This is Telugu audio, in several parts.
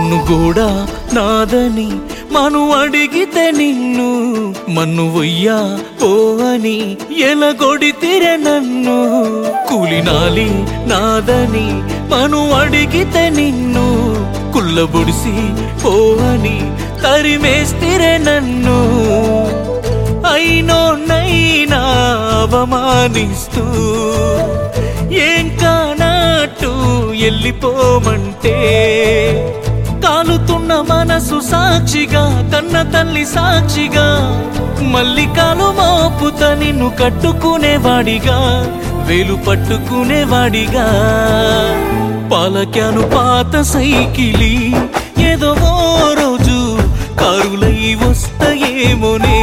మనుగోడ నాదని మను అడిగితే నిన్ను మన్ను వయ్యా ఓ అని ఎలగొడితిరే నన్ను కూలినాలి నాదని మను అడిగితే నిన్ను కుల్లబొడిసి ఓ అని తరిమేస్తిరే నన్ను అయినో నైనా అవమానిస్తూ ఏం కానట్టు వెళ్ళిపోమంటే కాలుతున్న మనసు సాక్షిగా కన్న తల్లి సాక్షిగా మళ్ళీ కాలు మోపుత నిన్ను కట్టుకునేవాడిగా వేలు పట్టుకునేవాడిగా పాలక్యాను పాత సైకిలి ఏదో ఓ రోజు కారులై వస్తాయేమోనే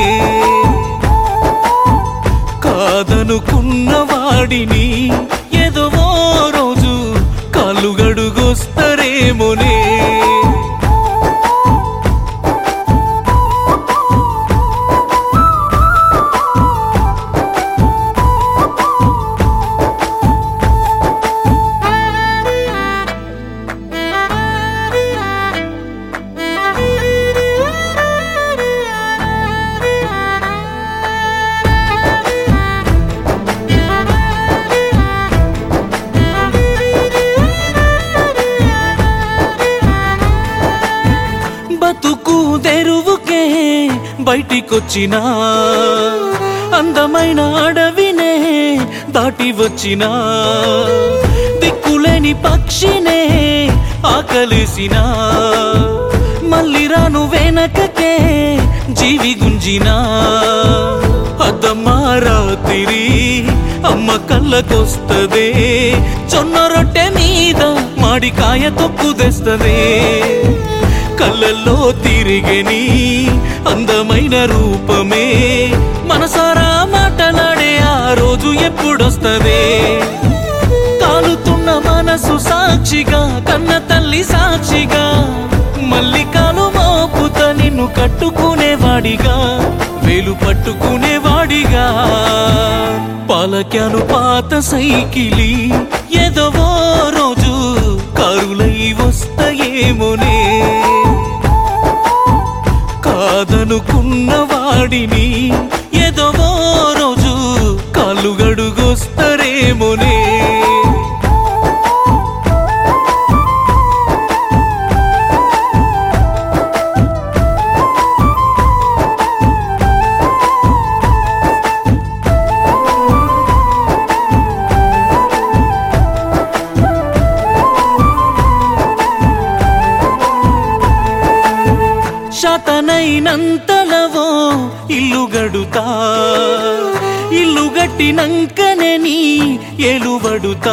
కాదనుకున్న వాడిని ఏదో ఓ రోజు కాళ్ళు గడుగొస్తారేమోనే బతుకు తెరువుకే బయటికొచ్చినా అందమైన అడవినే దాటి వచ్చినా దిక్కులేని పక్షినే ఆకలేసినా మళ్ళీ రాను వెనకకే జీవి గుంజినా అద్దమ్మా రాత్రి అమ్మ కళ్ళకొస్తదే జొన్న రొట్టె మీద మాడికాయ తొక్కు తెస్తదే కళ్ళల్లో తిరిగని అందమైన రూపమే మనసారా మాటలాడే ఆ రోజు ఎప్పుడొస్తదే కాలుతున్న మనసు సాక్షిగా కన్న తల్లి సాక్షిగా మళ్ళీ కాలు మోపుత నిన్ను కట్టుకునేవాడిగా వేలు పట్టుకునేవాడిగా పాలక్యాను పాత సైకిలి ఏదో ఓ రోజు కారులై వస్తాయేమోనే కాదనుకున్న వాడిని ఏదో ఓ రోజు కాళ్ళు గడుగొస్తారేమోనే శతనైనంతలవో ఇల్లు గడుతా ఇల్లు గట్టినంకనే నీ ఏలుబడుతా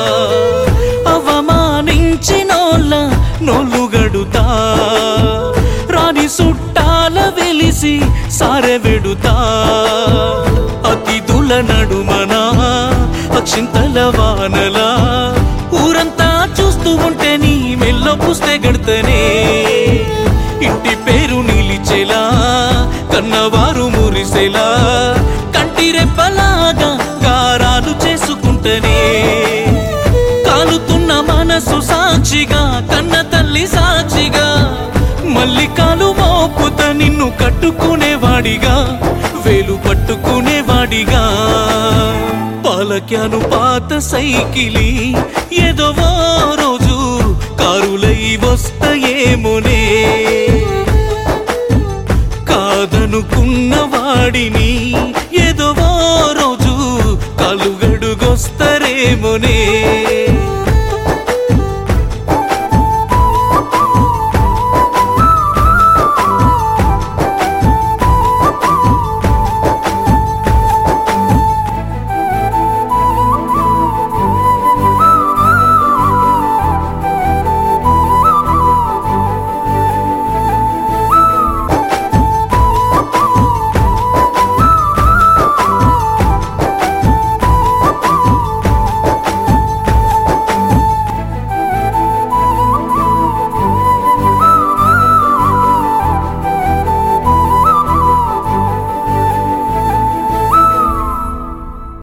అవమానించినోళ్ళ నోళ్ళు గడుతా రాని సుట్టాల వెలిసి సారె వెడుతా అతిథుల నడుమనా అక్షింతల వానలా ఊరంతా చూస్తూ ఉంటే నీ మెల్లో పుస్తే గడతనే ఇంటి పేరు నిలిచేలా కన్నవారు మురిసేలా కంటి రెప్పలాగా గారాలు చేసుకుంటనే కాలుతున్న మనసు సాక్షిగా కన్న తల్లి సాక్షిగా మళ్ళీ కాలు మోపుత నిన్ను కట్టుకునేవాడిగా వేలు పట్టుకునేవాడిగా పాలక్యాను పాత సైకిలి ఏదో ఓ రోజు కారులై వస్తాయేమోనే కాదనుకున్న వాడిని ఏదో ఓ రోజు కాలు గడుగొస్తారేమోనే